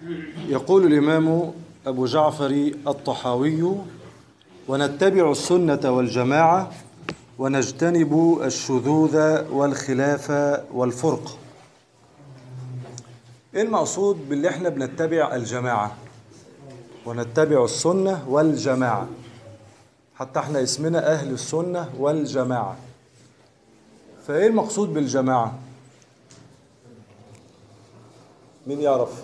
يقول الإمام أبو جعفر الطحاوي ونتبع السنة والجماعة ونجتنب الشذوذ والخلاف والفرق ايه المقصود باللي احنا بنتبع الجماعة ونتبع السنة والجماعة حتى احنا اسمنا أهل السنة والجماعة فايه المقصود بالجماعة مين يعرف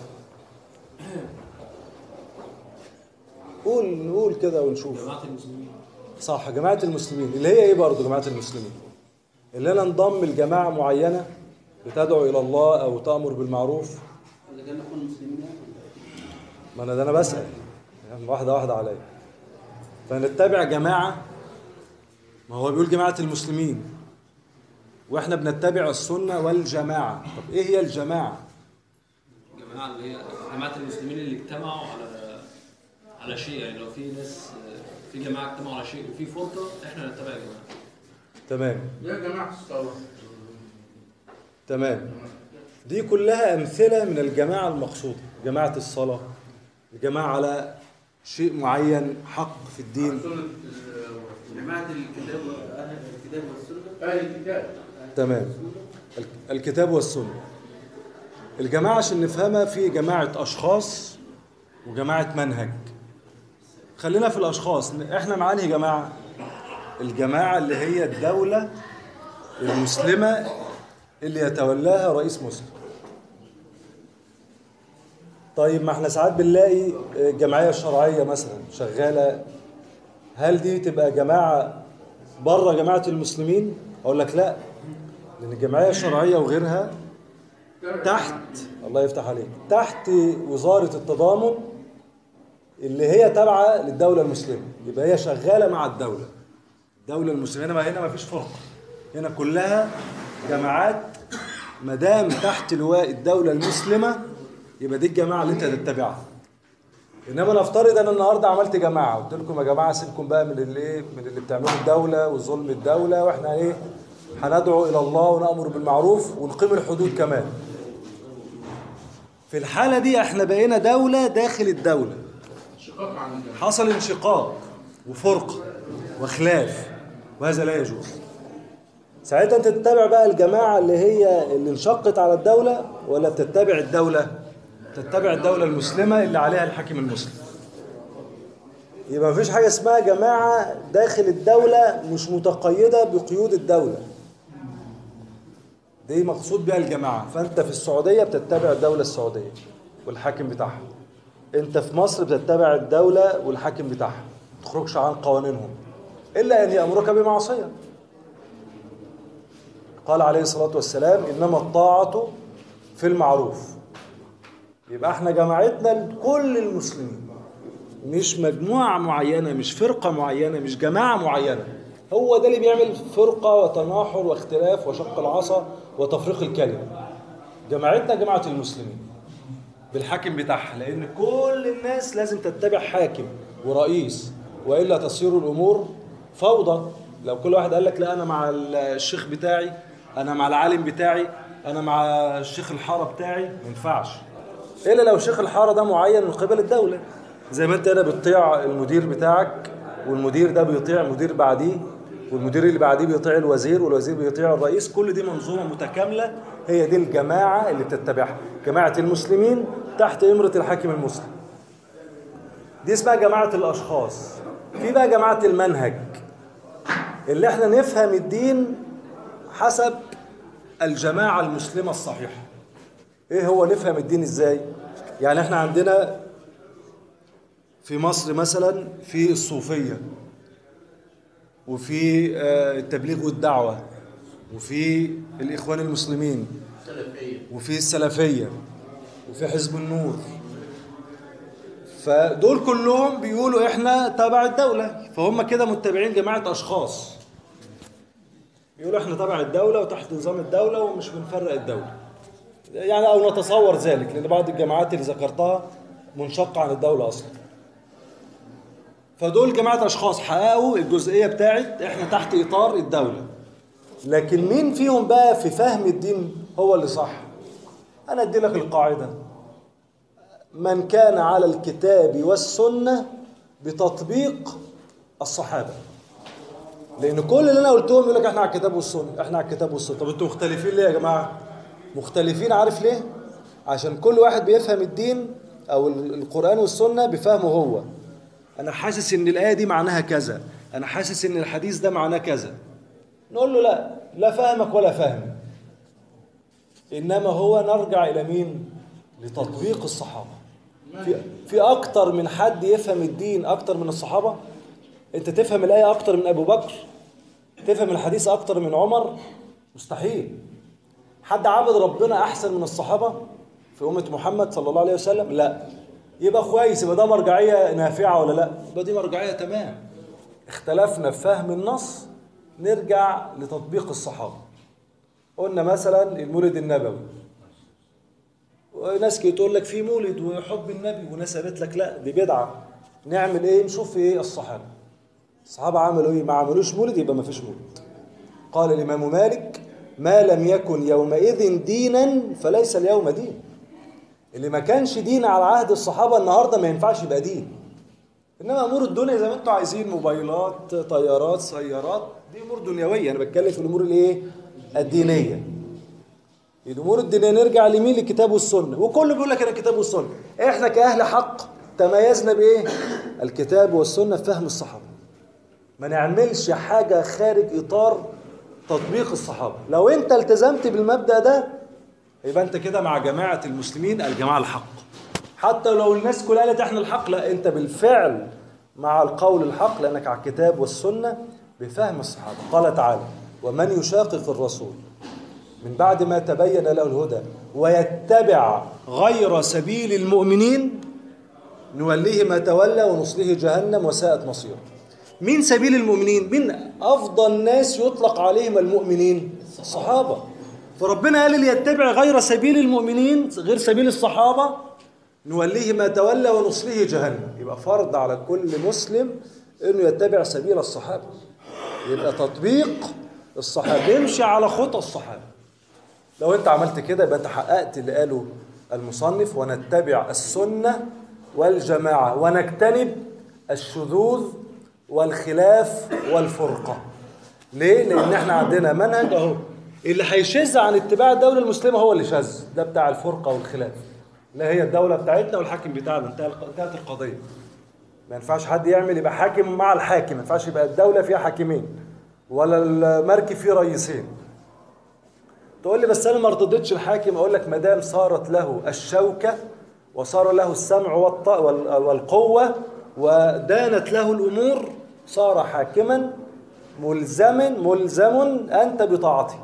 قول نقول كده ونشوف جماعة المسلمين صح جماعة المسلمين اللي هي ايه برضه جماعة المسلمين اللي انا انضم لجماعة معينة بتدعو الى الله او تأمر بالمعروف إذا كان نكون مسلمين ما انا ده انا بسأل يعني واحدة واحدة عليا فنتبع جماعة ما هو بيقول جماعة المسلمين واحنا بنتبع السنة والجماعة طب ايه هي الجماعة جماعة اللي هي جماعة المسلمين اللي اجتمعوا على على شيء يعني لو في ناس في جماعة اجتمعوا على شيء وفي فرقة احنا نتبع الجماعة تمام يا جماعة الصلاة تمام دي كلها أمثلة من الجماعة المقصودة جماعة الصلاة الجماعة على شيء معين حق في الدين سنة جماعة الكتاب أهل الكتاب والسنة أهل الكتاب تمام ال- الكتاب والسنة الجماعة عشان نفهمها في جماعة أشخاص وجماعة منهج خلينا في الأشخاص إحنا مع أنهي جماعة الجماعة اللي هي الدولة المسلمة اللي يتولاها رئيس مسلم طيب ما احنا ساعات بنلاقي الجمعية الشرعية مثلا شغالة هل دي تبقى جماعة بره جماعة المسلمين؟ أقول لك لا لأن الجمعية الشرعية وغيرها تحت الله يفتح عليك تحت وزارة التضامن اللي هي تابعة للدولة المسلمة يبقى هي شغالة مع الدولة الدولة المسلمة هنا ما هنا ما فيش فرق هنا كلها جماعات ما دام تحت لواء الدولة المسلمة يبقى دي الجماعة اللي انت هتتبعها انما نفترض انا النهارده عملت جماعه قلت لكم يا جماعه سيبكم بقى من اللي ايه من اللي بتعمله الدوله وظلم الدوله واحنا ايه هندعو الى الله ونامر بالمعروف ونقيم الحدود كمان في الحاله دي احنا بقينا دوله داخل الدوله شقاق عن الجماعة حصل انشقاق وفرقه وخلاف وهذا لا يجوز ساعتها انت تتبع بقى الجماعه اللي هي اللي انشقت على الدوله ولا بتتبع الدوله تتبع الدوله المسلمه اللي عليها الحاكم المسلم يبقى مفيش حاجه اسمها جماعه داخل الدوله مش متقيده بقيود الدوله دي مقصود بها الجماعه فانت في السعوديه بتتبع الدوله السعوديه والحاكم بتاعها انت في مصر بتتبع الدوله والحاكم بتاعها ما تخرجش عن قوانينهم الا ان يامرك بمعصيه قال عليه الصلاه والسلام انما الطاعه في المعروف يبقى احنا جماعتنا لكل المسلمين مش مجموعة معينة مش فرقة معينة مش جماعة معينة هو ده اللي بيعمل فرقة وتناحر واختلاف وشق العصا وتفريق الكلمة جماعتنا جماعة المسلمين بالحاكم بتاعها لأن كل الناس لازم تتبع حاكم ورئيس وإلا تصير الأمور فوضى لو كل واحد قال لك لا أنا مع الشيخ بتاعي أنا مع العالم بتاعي أنا مع الشيخ الحارة بتاعي ما ينفعش إلا لو شيخ الحارة ده معين من قبل الدولة زي ما أنت هنا بتطيع المدير بتاعك والمدير ده بيطيع مدير بعديه والمدير اللي بعديه بيطيع الوزير والوزير بيطيع الرئيس كل دي منظومة متكاملة هي دي الجماعة اللي بتتبعها جماعة المسلمين تحت إمرة الحاكم المسلم دي اسمها جماعة الأشخاص في بقى جماعة المنهج اللي احنا نفهم الدين حسب الجماعة المسلمة الصحيحة ايه هو نفهم الدين ازاي يعني احنا عندنا في مصر مثلا في الصوفية وفي آه، التبليغ والدعوة وفي الإخوان المسلمين سلفية وفي السلفية وفي حزب النور فدول كلهم بيقولوا احنا تبع الدولة فهم كده متبعين جماعة أشخاص بيقولوا احنا تبع الدولة وتحت نظام الدولة ومش بنفرق الدولة يعني أو نتصور ذلك لأن بعض الجماعات اللي ذكرتها منشقة عن الدولة أصلا فدول جماعة أشخاص حققوا الجزئية بتاعت احنا تحت إطار الدولة لكن مين فيهم بقى في فهم الدين هو اللي صح انا ادي لك القاعده من كان على الكتاب والسنة بتطبيق الصحابة لأن كل اللي أنا قلتهم يقول لك إحنا على الكتاب والسنة إحنا على الكتاب والسنة طب أنتوا مختلفين ليه يا جماعة؟ مختلفين عارف ليه؟ عشان كل واحد بيفهم الدين أو القرآن والسنة بفهمه هو أنا حاسس إن الآية دي معناها كذا أنا حاسس إن الحديث ده معناه كذا نقول له لا لا فهمك ولا فهمي إنما هو نرجع إلى مين؟ لتطبيق الصحابة في, في أكتر من حد يفهم الدين أكتر من الصحابة أنت تفهم الآية أكتر من أبو بكر تفهم الحديث أكتر من عمر مستحيل حد عبد ربنا أحسن من الصحابة في أمة محمد صلى الله عليه وسلم لا يبقى كويس يبقى ده مرجعية نافعة ولا لا يبقى دي مرجعية تمام اختلفنا في فهم النص نرجع لتطبيق الصحابة قلنا مثلا المولد النبوي وناس كده تقول لك في مولد وحب النبي وناس قالت لك لا دي بدعة نعمل ايه نشوف ايه الصحابة الصحابة عملوا ايه ما عملوش مولد يبقى ما فيش مولد قال الإمام مالك ما لم يكن يومئذ دينا فليس اليوم دين اللي ما كانش دين على عهد الصحابة النهاردة ما ينفعش يبقى دين انما امور الدنيا زي ما انتم عايزين موبايلات طيارات سيارات دي امور دنيويه انا بتكلم في الامور الايه الدينيه الامور الدينيه نرجع لمين للكتاب والسنه وكله بيقول لك انا الكتاب والسنه احنا كاهل حق تميزنا بايه الكتاب والسنه في فهم الصحابه ما نعملش حاجه خارج اطار تطبيق الصحابه لو انت التزمت بالمبدا ده يبقى انت كده مع جماعه المسلمين الجماعه الحق حتى لو الناس كلها قالت احنا الحق لا انت بالفعل مع القول الحق لانك على الكتاب والسنه بفهم الصحابه قال تعالى ومن يشاقق الرسول من بعد ما تبين له الهدى ويتبع غير سبيل المؤمنين نوليه ما تولى ونصليه جهنم وساءت مصيره مين سبيل المؤمنين مين افضل ناس يطلق عليهم المؤمنين الصحابه فربنا قال اللي يتبع غير سبيل المؤمنين غير سبيل الصحابه نوليه ما تولى ونصليه جهنم يبقى فرض على كل مسلم انه يتبع سبيل الصحابه يبقى تطبيق الصحابه يمشي على خطى الصحابه لو انت عملت كده يبقى انت حققت اللي قاله المصنف ونتبع السنه والجماعه ونجتنب الشذوذ والخلاف والفرقه ليه لان احنا عندنا منهج اهو اللي هيشذ عن اتباع الدوله المسلمه هو اللي شاذ ده بتاع الفرقه والخلاف لا هي الدولة بتاعتنا والحاكم بتاعنا انتهى انتهت القضية ما ينفعش حد يعمل يبقى حاكم مع الحاكم ما ينفعش يبقى الدولة فيها حاكمين ولا المركب فيه رئيسين تقول لي بس انا ما ارتضيتش الحاكم اقول لك ما دام صارت له الشوكة وصار له السمع والط... والقوة ودانت له الامور صار حاكما ملزم ملزم انت بطاعته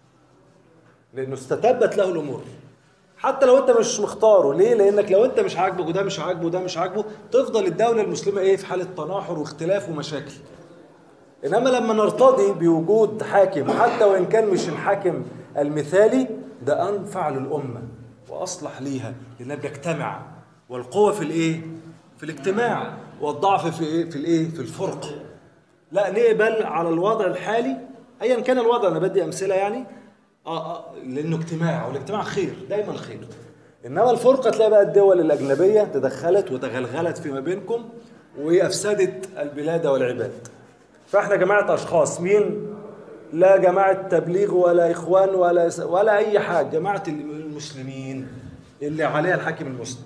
لانه استتبت له الامور حتى لو انت مش مختاره ليه لانك لو انت مش عاجبك وده مش عاجبه وده مش عاجبه تفضل الدوله المسلمه ايه في حاله تناحر واختلاف ومشاكل انما لما نرتضي بوجود حاكم حتى وان كان مش الحاكم المثالي ده انفع للامه واصلح ليها لانها بتجتمع والقوه في الايه في الاجتماع والضعف في ايه في الايه في الفرقه لا نقبل على الوضع الحالي ايا كان الوضع انا بدي امثله يعني آه آه لانه اجتماع والاجتماع خير دايما خير انما الفرقه تلاقي بقى الدول الاجنبيه تدخلت وتغلغلت فيما بينكم وافسدت البلاد والعباد فاحنا جماعه اشخاص مين لا جماعه تبليغ ولا اخوان ولا ولا اي حاجه جماعه المسلمين اللي عليها الحاكم المسلم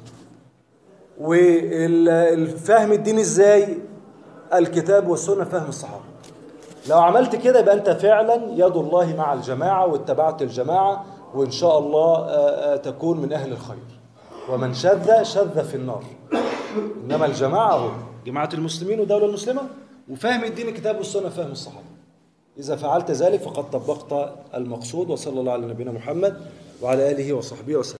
والفهم الدين ازاي الكتاب والسنه فهم الصحابه لو عملت كده يبقى انت فعلا يد الله مع الجماعه واتبعت الجماعه وان شاء الله تكون من اهل الخير ومن شذ شذ في النار انما الجماعه هو جماعه المسلمين والدوله المسلمه وفهم الدين الكتاب والسنه فهم الصحابه اذا فعلت ذلك فقد طبقت المقصود وصلى الله على نبينا محمد وعلى اله وصحبه وسلم